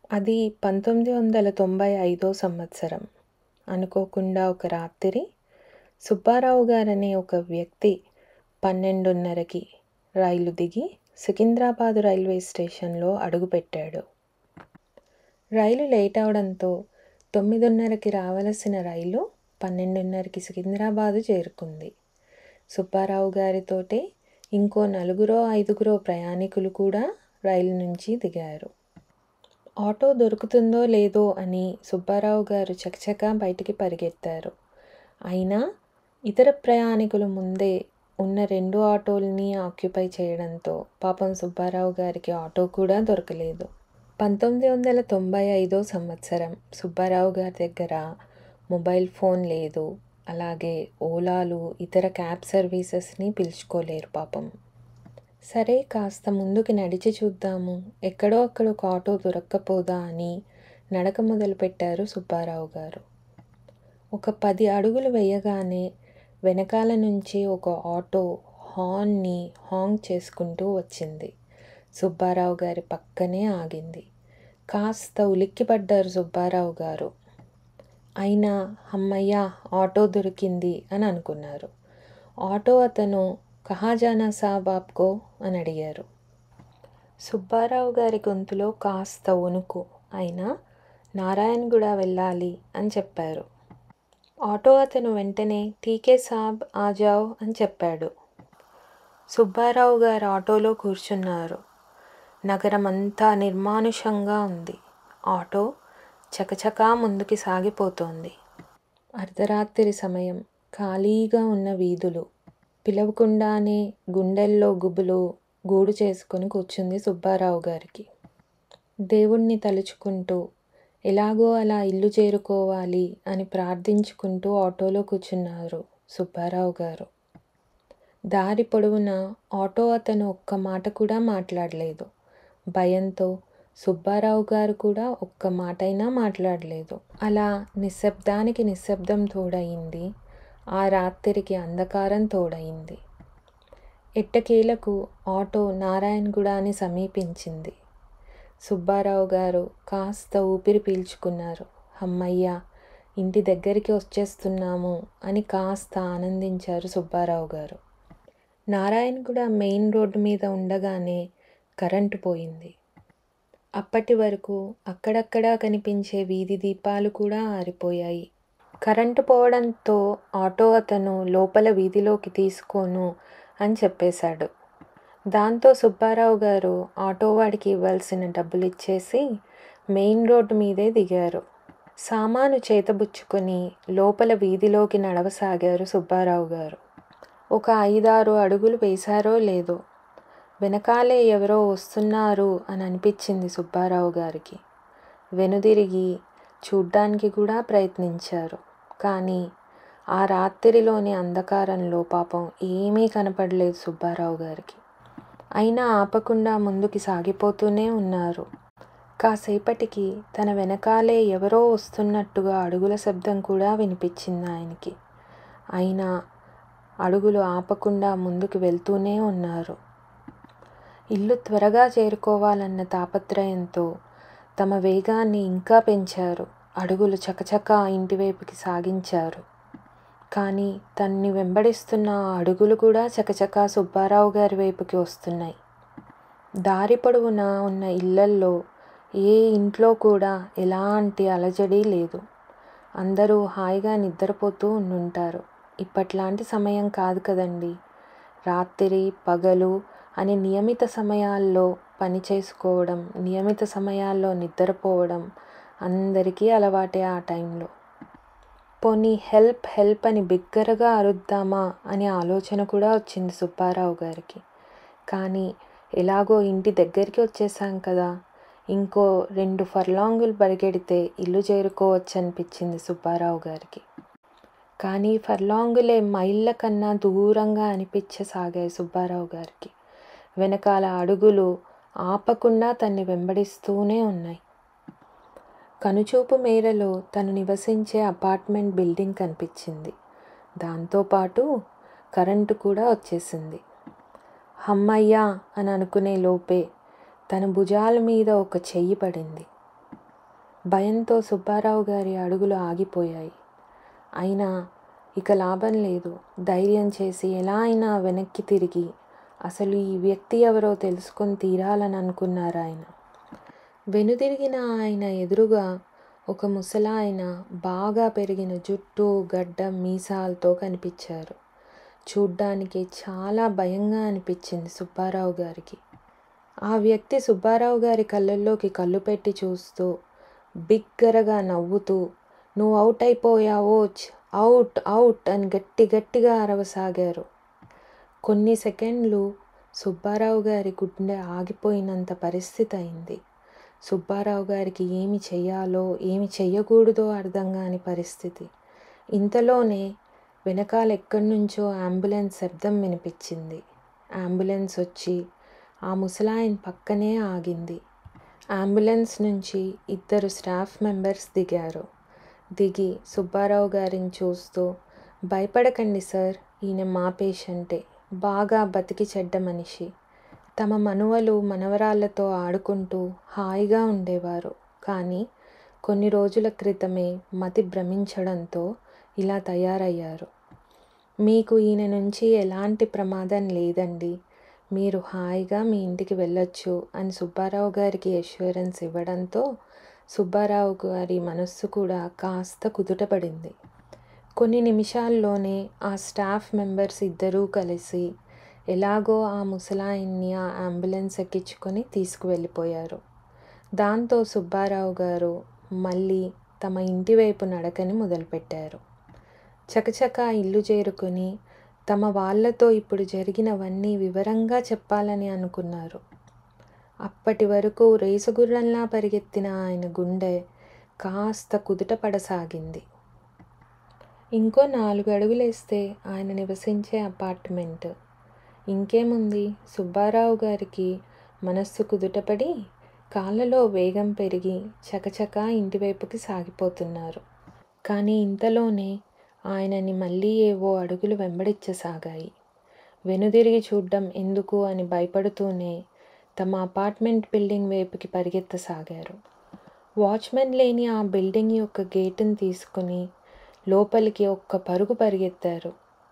అది పంతొమ్మిది వందల తొంభై ఐదో సంవత్సరం. అనుకోకుండా ఒక రాత్రి సుబ్బారావు గారనే ఒక వ్యక్తి పన్నెండున్నరకి రైలు దిగి సికింద్రాబాదు రైల్వే స్టేషన్లో అడుగుపెట్టాడు. రైలు లేటవడంతో తొమ్మిదిన్నరకి రావలసిన రైలు పన్నెండున్నరకి సికింద్రాబాదు చేరుకుంది. సుబ్బారావు గారితోటే ఇంకో నలుగురో ఐదుగురో ప్రయాణికులు కూడా రైలు నుంచి దిగారు. ఆటో దొరుకుతుందో లేదో అని సుబ్బారావు గారు చకచకా బయటికి పరిగెత్తారు. అయినా ఇతర ప్రయాణికులు ముందే ఉన్న రెండు ఆటోల్ని ఆక్యుపై చేయడంతో పాపం సుబ్బారావు గారికి ఆటో కూడా దొరకలేదు. పంతొమ్మిది వందల తొంభై ఐదో సంవత్సరం. సుబ్బారావు గారి దగ్గర మొబైల్ ఫోన్ లేదు. అలాగే ఓలాలు, ఇతర క్యాబ్ సర్వీసెస్ని పిలుచుకోలేరు పాపం. సరే కాస్త ముందుకి నడిచి చూద్దాము. ఎక్కడో అక్కడ ఒక ఆటో దొరక్కపోదా అని నడక మొదలుపెట్టారు సుబ్బారావు గారు. ఒక పది అడుగులు వెయ్యగానే వెనకాల నుంచి ఒక ఆటో హార్న్ ని హాంక్ చేసుకుంటూ వచ్చింది. సుబ్బారావు గారి పక్కనే ఆగింది. కాస్త ఉలిక్కిపడ్డారు సుబ్బారావు గారు. అయినా హమ్మయ్య ఆటో దొరికింది అని అనుకున్నారు. ఆటో అతను కహా జానా సాబ్ ఆప్కో అని అడిగారు. సుబ్బారావు గారి గొంతులో కాస్త వొణుకు. అయినా నారాయణగూడ వెళ్ళాలి అని చెప్పారు. ఆటో అతను వెంటనే ఠీకే సాబ్ ఆ జాओ అని చెప్పాడు. సుబ్బారావు గారు ఆటోలో కూర్చున్నారు. నగరమంతా నిర్మానుషంగా ఉంది. ఆటో చకచకా ముందుకి సాగిపోతోంది. అర్ధరాత్రి సమయం. ఖాళీగా ఉన్న వీధులు. పిలవకుండానే గుండెల్లో గుబులు గూడు చేసుకుని కూర్చుంది సుబ్బారావు గారికి. దేవుణ్ణి తలుచుకుంటూ ఎలాగో అలా ఇల్లు చేరుకోవాలి అని ప్రార్థించుకుంటూ ఆటోలో కూర్చున్నారు సుబ్బారావు గారు. దారి పొడవునా ఆటో అతను ఒక్క మాట కూడా మాట్లాడలేదు. భయంతో సుబ్బారావు గారు కూడా ఒక్క మాటైనా మాట్లాడలేదు. అలా నిశ్శబ్దానికి నిశ్శబ్దం తోడయింది. ఆ రాత్రికి అంధకారం తోడయింది. ఎట్టకేలకు ఆటో నారాయణగూడని సమీపించింది. సుబ్బారావు గారు కాస్త ఊపిరి పీల్చుకున్నారు. హమ్మయ్య ఇంటి దగ్గరికి వచ్చేస్తున్నాము అని కాస్త ఆనందించారు సుబ్బారావు గారు. నారాయణగూడ మెయిన్ రోడ్డు మీద ఉండగానే కరెంటు పోయింది. అప్పటి వరకు అక్కడక్కడా కనిపించే వీధి దీపాలు కూడా ఆరిపోయాయి. కరెంటు పోవడంతో ఆటో అతను లోపల వీధిలోకి తీసుకోను అని చెప్పేశాడు. దాంతో సుబ్బారావు గారు ఆటోవాడికి ఇవ్వాల్సిన డబ్బులిచ్చేసి మెయిన్ రోడ్డు మీదే దిగారు. సామాను చేతబుచ్చుకుని లోపల వీధిలోకి నడవసాగారు సుబ్బారావు గారు. ఒక అయిదారు అడుగులు వేశారో లేదో వెనకాలే ఎవరో వస్తున్నారు అని అనిపించింది సుబ్బారావు గారికి. వెనుదిరిగి చూడ్డానికి కూడా ప్రయత్నించారు. కానీ ఆ రాత్రిలోని అంధకారంలో పాపం ఏమీ కనపడలేదు సుబ్బారావు గారికి. అయినా ఆపకుండా ముందుకి సాగిపోతూనే ఉన్నారు. కాసేపటికి తన వెనకాలే ఎవరో వస్తున్నట్టుగా అడుగుల శబ్దం కూడా వినిపించిందాయనకి. అయినా అడుగులు ఆపకుండా ముందుకు వెళ్తూనే ఉన్నారు. ఇల్లు త్వరగా చేరుకోవాలన్న తాపత్రయంతో తమ వేగాన్ని ఇంకా పెంచారు. అడుగులు చకచకా ఇంటివైపుకి సాగించారు. కానీ తన్ని వెంబడిస్తున్న ఆ అడుగులు కూడా చకచకా సుబ్బారావు గారి వైపుకి వస్తున్నాయి. దారి పొడవునా ఉన్న ఇళ్ళల్లో ఏ ఇంట్లో కూడా ఎలాంటి అలజడి లేదు. అందరూ హాయిగా నిద్రపోతూ ఉండుంటారు. ఇప్పట్లాంటి సమయం కాదు కదండీ. రాత్రి, పగలు అని నియమిత సమయాల్లో పని చేసుకోవడం, నియమిత సమయాల్లో నిద్రపోవడం అందరికీ అలవాటే ఆ టైంలో. పోనీ హెల్ప్ హెల్ప్ అని బిగ్గరగా అరుద్దామా అనే ఆలోచన కూడా వచ్చింది సుబ్బారావు గారికి. కానీ ఎలాగో ఇంటి దగ్గరికి వచ్చేశాం కదా ఇంకో రెండు ఫర్లాంగులు పరిగెడితే ఇల్లు చేరుకోవచ్చనిపించింది సుబ్బారావు గారికి. కానీ ఫర్లాంగులే మైళ్ళ కన్నా దూరంగా అనిపించసాగాయి సుబ్బారావు గారికి. వెనకాల అడుగులు ఆపకుండా తన్ని వెంబడిస్తూనే ఉన్నాయి. కనుచూపు మేరలో తను నివసించే అపార్ట్మెంట్ బిల్డింగ్ కనిపించింది. దాంతోపాటు కరెంటు కూడా వచ్చేసింది. హమ్మయ్య అని అనుకునే లోపే తన భుజాల మీద ఒక చెయ్యి పడింది. భయంతో సుబ్బారావు గారి అడుగులు ఆగిపోయాయి అయినా ఇక లాభం లేదు ధైర్యం చేసి ఎలా అయినా వెనక్కి తిరిగి అసలు ఈ వ్యక్తి ఎవరో తెలుసుకొని తీరాలని అనుకున్నారు ఆయన వెనుదిరిగిన ఆయన ఎదురుగా ఒక ముసలాయన బాగా పెరిగిన జుట్టు గడ్డ మీసాలతో కనిపించారు చూడ్డానికి చాలా భయంగా అనిపించింది సుబ్బారావు గారికి ఆ వ్యక్తి సుబ్బారావు గారి కళ్ళల్లోకి కళ్ళు పెట్టి చూస్తూ బిగ్గరగా నవ్వుతూ నువ్వు అవుట్ అయిపోయావో అవుట్ అవుట్ అని గట్టి గట్టిగా అరవసాగారు కొన్ని సెకండ్లు సుబ్బారావు గారి గుండె ఆగిపోయినంత పరిస్థితి అయింది సుబ్బారావు గారికి ఏమి చెయ్యాలో ఏమి చెయ్యకూడదో అర్థం కాని పరిస్థితి ఇంతలోనే వెనకాల ఎక్కడి నుంచో అంబులెన్స్ శబ్దం వినిపించింది అంబులెన్స్ వచ్చి ఆ ముసలాయన పక్కనే ఆగింది అంబులెన్స్ నుంచి ఇద్దరు స్టాఫ్ మెంబర్స్ దిగారు దిగి సుబ్బారావు గారిని చూస్తూ భయపడకండి సార్ ఈయన మా పేషెంటే బాగా బతికి చెడ్డ మనిషి తమ మనువలు మనవరాళ్లతో ఆడుకుంటూ హాయిగా ఉండేవారు కానీ కొన్ని రోజుల క్రితమే మతి భ్రమించడంతో ఇలా తయారయ్యారు మీకు ఈయన నుంచి ఎలాంటి ప్రమాదం లేదండి మీరు హాయిగా మీ ఇంటికి వెళ్ళొచ్చు అని సుబ్బారావు గారికి అష్యూరెన్స్ ఇవ్వడంతో సుబ్బారావు గారి మనస్సు కూడా కాస్త కుదుటపడింది కొన్ని నిమిషాల్లోనే ఆ స్టాఫ్ మెంబర్స్ ఇద్దరూ కలిసి ఎలాగో ఆ ముసలాయన్ని ఆ అంబులెన్స్ ఎక్కించుకొని తీసుకువెళ్ళిపోయారు దాంతో సుబ్బారావు గారు మళ్ళీ తమ ఇంటి వైపు నడకని మొదలుపెట్టారు చకచక ఇల్లు చేరుకొని తమ వాళ్ళతో ఇప్పుడు జరిగినవన్నీ వివరంగా చెప్పాలని అనుకున్నారు అప్పటి వరకు రేసుగుర్రంలా పరిగెత్తిన ఆయన గుండె కాస్త కుదుట పడసాగింది ఇంకో నాలుగు అడుగులేస్తే ఆయన నివసించే అపార్ట్మెంట్ ఇంకేముంది సుబ్బారావు గారికి మనస్సు కుదుటపడి కాళ్ళలో వేగం పెరిగి చకచక ఇంటివైపుకి సాగిపోతున్నారు కానీ ఇంతలోనే ఆయనని మళ్ళీ ఏవో అడుగులు వెంబడించసాగాయి వెనుదిరిగి చూడ్డం ఎందుకు అని భయపడుతూనే తమ అపార్ట్మెంట్ బిల్డింగ్ వైపుకి పరిగెత్తసాగారు వాచ్మెన్ లేని ఆ బిల్డింగ్ యొక్క గేటును తీసుకుని లోపలికి ఒక్క పరుగు పరిగెత్తారు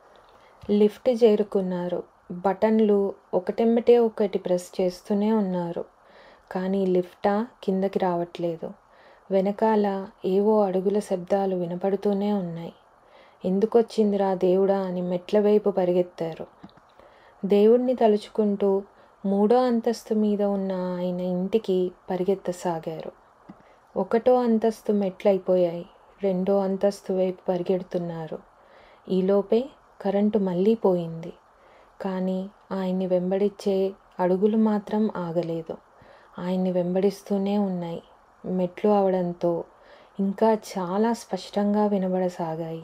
లిఫ్ట్ చేరుకున్నారు బటన్లు ఒకటెమ్మటే ఒకటి ప్రెస్ చేస్తూనే ఉన్నారు కానీ లిఫ్టా కిందకి రావట్లేదు వెనకాల ఏవో అడుగుల శబ్దాలు వినపడుతూనే ఉన్నాయి ఎందుకొచ్చిందిరా దేవుడా అని మెట్ల వైపు పరిగెత్తారు దేవుణ్ణి తలుచుకుంటూ మూడో అంతస్తు మీద ఉన్న ఆయన ఇంటికి పరిగెత్తసాగారు ఒకటో అంతస్తు మెట్లయిపోయాయి రెండో అంతస్తు వైపు పరిగెడుతున్నారు ఈలోపే కరెంటు మళ్ళీ పోయింది కానీ ఆయన్ని వెంబడించే అడుగులు మాత్రం ఆగలేదు ఆయన్ని వెంబడిస్తూనే ఉన్నాయి మెట్లు అవడంతో ఇంకా చాలా స్పష్టంగా వినబడసాగాయి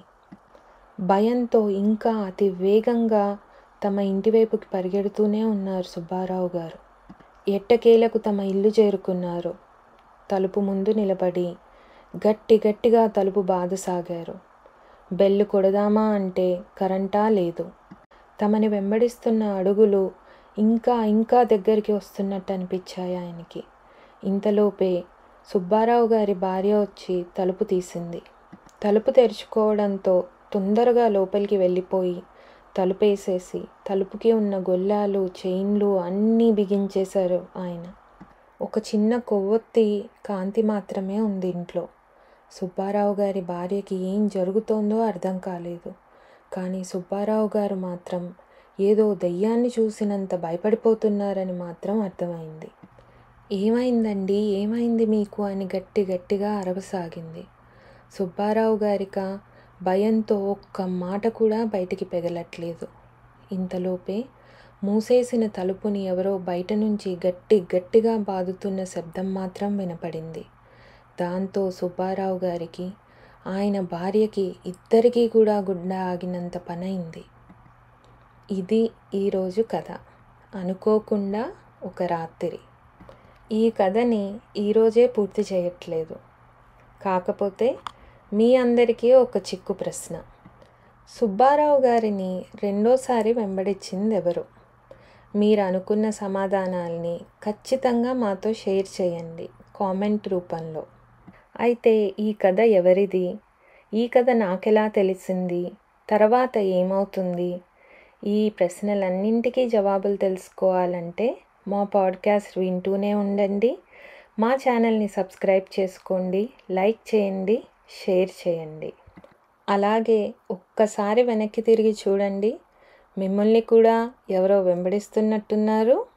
భయంతో ఇంకా అతి వేగంగా తమ ఇంటివైపుకి పరిగెడుతూనే ఉన్నారు సుబ్బారావు గారు ఎట్టకేలకు తమ ఇల్లు చేరుకున్నారు తలుపు ముందు నిలబడి గట్టి గట్టిగా తలుపు బాధసాగారు బెల్లు కొడదామా అంటే కరెంటా లేదు తమని వెంబడిస్తున్న అడుగులు ఇంకా ఇంకా దగ్గరికి వస్తున్నట్టు అనిపించాయి ఆయనకి ఇంతలోపే సుబ్బారావు గారి భార్య వచ్చి తలుపు తీసింది తలుపు తెరుచుకోవడంతో తొందరగా లోపలికి వెళ్ళిపోయి తలుపేసేసి తలుపుకి ఉన్న గొల్లాలు చైన్లు అన్నీ బిగించేశారు ఆయన ఒక చిన్న కొవ్వొత్తి కాంతి మాత్రమే ఉంది ఇంట్లో సుబ్బారావు గారి భార్యకి ఏం జరుగుతోందో అర్థం కాలేదు కానీ సుబ్బారావు గారు మాత్రం ఏదో దయ్యాన్ని చూసినంత భయపడిపోతున్నారని మాత్రం అర్థమైంది ఏమైందండి ఏమైంది మీకు అని గట్టి గట్టిగా అరవసాగింది సుబ్బారావు గారిక భయంతో ఒక్క మాట కూడా బయటికి పెగలట్లేదు ఇంతలోపే మూసేసిన తలుపుని ఎవరో బయట నుంచి గట్టి గట్టిగా బాదుతున్న శబ్దం మాత్రం వినపడింది దాంతో సుబ్బారావు గారికి ఆయన భార్యకి ఇద్దరికీ కూడా గుండె ఆగినంత పనైంది ఇది ఈరోజు కథ అనుకోకుండా ఒక రాత్రి ఈ కథని ఈరోజే పూర్తి చేయట్లేదు కాకపోతే మీ అందరికీ ఒక చిక్కు ప్రశ్న సుబ్బారావు గారిని రెండోసారి వెంబడించింది ఎవరు మీరు అనుకున్న సమాధానాల్ని ఖచ్చితంగా మాతో షేర్ చేయండి కామెంట్ రూపంలో అయితే ఈ కథ ఎవరిది ఈ కథ నాకెలా తెలిసింది తర్వాత ఏమవుతుంది ఈ ప్రశ్నలన్నింటికీ జవాబులు తెలుసుకోవాలంటే మా పాడ్కాస్ట్ వింటూనే ఉండండి మా ఛానల్ని సబ్స్క్రైబ్ చేసుకోండి లైక్ చేయండి షేర్ చేయండి అలాగే ఒక్కసారి వెనక్కి తిరిగి చూడండి మిమ్మల్ని కూడా ఎవరో వెంబడిస్తున్నట్టున్నారు